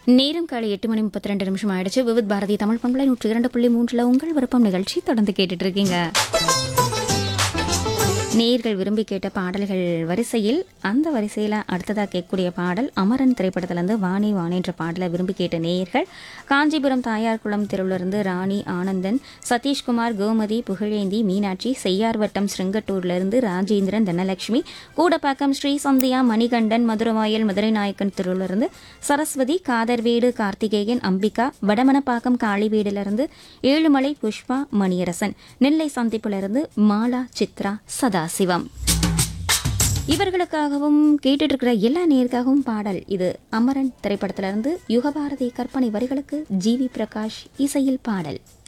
நேரம் காலை எட்டு மணி முப்பத்தி ரெண்டு நிமிஷம் ஆயிடுச்சு விவித் பாரதி தமிழ் பண்பலை நூற்றி இரண்டு புள்ளி மூன்றுல உங்கள் விருப்பம் நிகழ்ச்சி தொடர்ந்து கேட்டுட்டு இருக்கீங்க நேர்கள் விரும்பி கேட்ட பாடல்கள் வரிசையில் அந்த வரிசையில் அடுத்ததாக கேட்கக்கூடிய பாடல் அமரன் திரைப்படத்திலிருந்து வாணி வாணி என்ற பாடலை விரும்பி கேட்ட நேயர்கள் காஞ்சிபுரம் தாயார்குளம் தெருவிலிருந்து ராணி ஆனந்தன் சதீஷ்குமார் கோமதி புகழேந்தி மீனாட்சி செய்யார்வட்டம் ஸ்ருங்கட்டூர்லேருந்து ராஜேந்திரன் தனலட்சுமி கூடப்பாக்கம் ஸ்ரீ சந்தியா மணிகண்டன் மதுரவாயல் மதுரை நாயக்கன் தெருவிலிருந்து சரஸ்வதி காதர்வேடு கார்த்திகேயன் அம்பிகா வடமனப்பாக்கம் காளிவீடிலிருந்து ஏழுமலை புஷ்பா மணியரசன் நெல்லை சந்திப்பிலிருந்து மாலா சித்ரா சதாசிவம் இவர்களுக்காகவும் கேட்டுட்டு இருக்கிற எல்லா நேருக்காகவும் பாடல் இது அமரன் திரைப்படத்திலிருந்து யுகபாரதி கற்பனை வரிகளுக்கு ஜி வி பிரகாஷ் இசையில் பாடல்